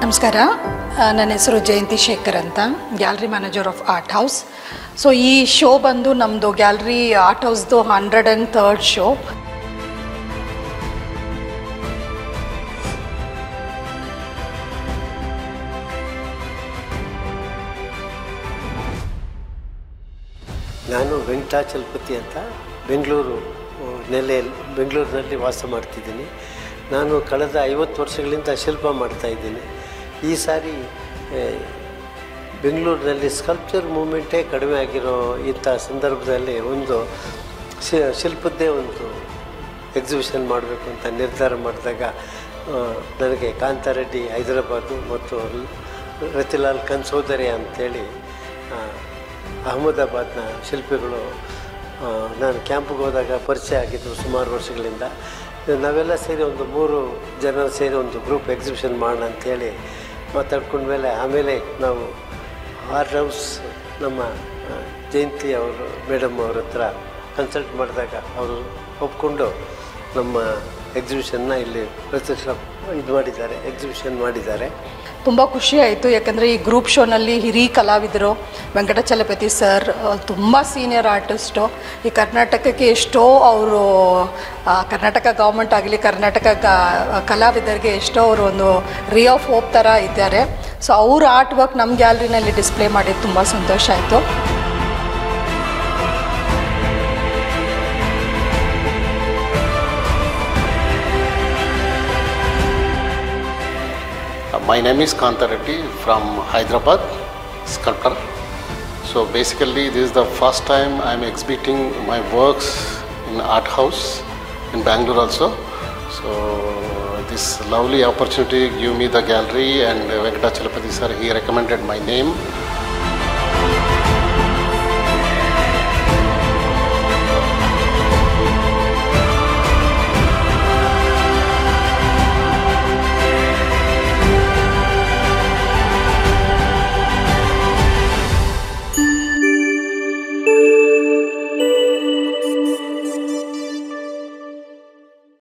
ನಮಸ್ಕಾರ ಆ, ನನ್ನ ಹೆಸರು ಜಯಂತಿ ಶೇಖರ್ ಅಂತ gallery manager of art house so ಈ ಶೋ ಬಂದು ನಮ್ಮದು ಗ್ಯಾಲರಿ ಆರ್ಟ್ ಹೌಸ್ದು ಹಂಡ್ರೆಡ್ ಆ್ಯಂಡ್ ಥರ್ಡ್ ಶೋ ನಾನು ವೆಂಕಟಾಚಲಪತಿ ಅಂತ ಬೆಂಗಳೂರು ಆ, ನೆಲೆಯಲ್ಲಿ ಬೆಂಗಳೂರಿನಲ್ಲಿ ವಾಸ ಮಾಡ್ತಿದ್ದೀನಿ ನಾನು ಕಳೆದ ಐವತ್ತು ವರ್ಷಗಳಿಂದ ಶಿಲ್ಪ ಮಾಡ್ತಾ ಇದ್ದೀನಿ ಈ ಸಾರಿ ಆ, ಬೆಂಗಳೂರಿನಲ್ಲಿ ಸ್ಕಲ್ಪ್ಚರ್ ಮೂಮೆಂಟೇ ಕಡಿಮೆ ಆಗಿರೋ ಇಂಥ ಸಂದರ್ಭದಲ್ಲಿ ಒಂದು ಶಿ- ಶಿಲ್ಪದ್ದೇ ಒಂದು ಎಕ್ಸಿಬಿಷನ್ ಮಾಡಬೇಕು ಅಂತ ನಿರ್ಧಾರ ಮಾಡಿದಾಗ ಆ, ನನಗೆ ಕಾಂತಾರೆಡ್ಡಿ ಹೈದರಾಬಾದು ಮತ್ತು ರತಿಲಾಲ್ ಕನ್ಸೋದರಿ ಅಂತೇಳಿ ಆ, ಅಹಮದಾಬಾದ್ನ ಶಿಲ್ಪಿಗಳು ಆ, ನಾನು ಕ್ಯಾಂಪ್ಗೆ ಹೋದಾಗ ಪರಿಚಯ ಆಗಿದ್ದರು ಸುಮಾರು ವರ್ಷಗಳಿಂದ ನಾವೆಲ್ಲ ಸೇರಿ ಒಂದು ಮೂರು ಜನ ಸೇರಿ ಒಂದು ಗ್ರೂಪ್ ಎಕ್ಸಿಬಿಷನ್ ಮಾಡೋಣ ಅಂಥೇಳಿ ಮಾತಾಡ್ಕೊಂಡ್ಮೇಲೆ ಆಮೇಲೆ ನಾವು ಆರ್ಟ್ ಹೌಸ್ ನಮ್ಮ ಆ, ಜಯಂತಿ ಅವರು ಮೇಡಮ್ ಅವ್ರ ಹತ್ರ ಕನ್ಸಲ್ಟ್ ಮಾಡಿದಾಗ ಅವರು ಒಪ್ಕೊಂಡು ನಮ್ಮ ಎಕ್ಸಿಬಿಷನ್ನ ಇಲ್ಲಿ ಪ್ರತ್ಯಕ್ಷ ಇದು ಮಾಡಿದ್ದಾರೆ ಎಕ್ಸಿಬಿಷನ್ ಮಾಡಿದ್ದಾರೆ ತುಂಬ ಖುಷಿ ಆಯಿತು ಯಾಕಂದರೆ ಈ ಗ್ರೂಪ್ ಶೋನಲ್ಲಿ ಹಿರಿಯ ಕಲಾವಿದರು ವೆಂಕಟಚಲಪತಿ ಸರ್ ತುಂಬ ಸೀನಿಯರ್ ಆರ್ಟಿಸ್ಟು ಈ ಕರ್ನಾಟಕಕ್ಕೆ ಎಷ್ಟೋ ಅವರು ಕರ್ನಾಟಕ ಗೌರ್ಮೆಂಟ್ ಆಗಲಿ ಕರ್ನಾಟಕ ಗ- ಕಲಾವಿದರಿಗೆ ಎಷ್ಟೋ ಅವರು ಒಂದು ರೀ ಆಫ್ ಹೋಪ್ ಥರ ಇದ್ದಾರೆ ಸೊ ಅವ್ರ ಆರ್ಟ್ ವರ್ಕ್ ನಮ್ಮ ಗ್ಯಾಲರಿನಲ್ಲಿ ಡಿಸ್ಪ್ಲೇ ಮಾಡಿದ್ದು ತುಂಬ ಸಂತೋಷ ಆಯಿತು Uh, My name is Kanta Reddy from Hyderabad, sculptor. So basically, this is the first time I'm exhibiting my works in art house in Bangalore also. So this lovely opportunity give me the gallery and Venkatachalapati sir, he recommended my name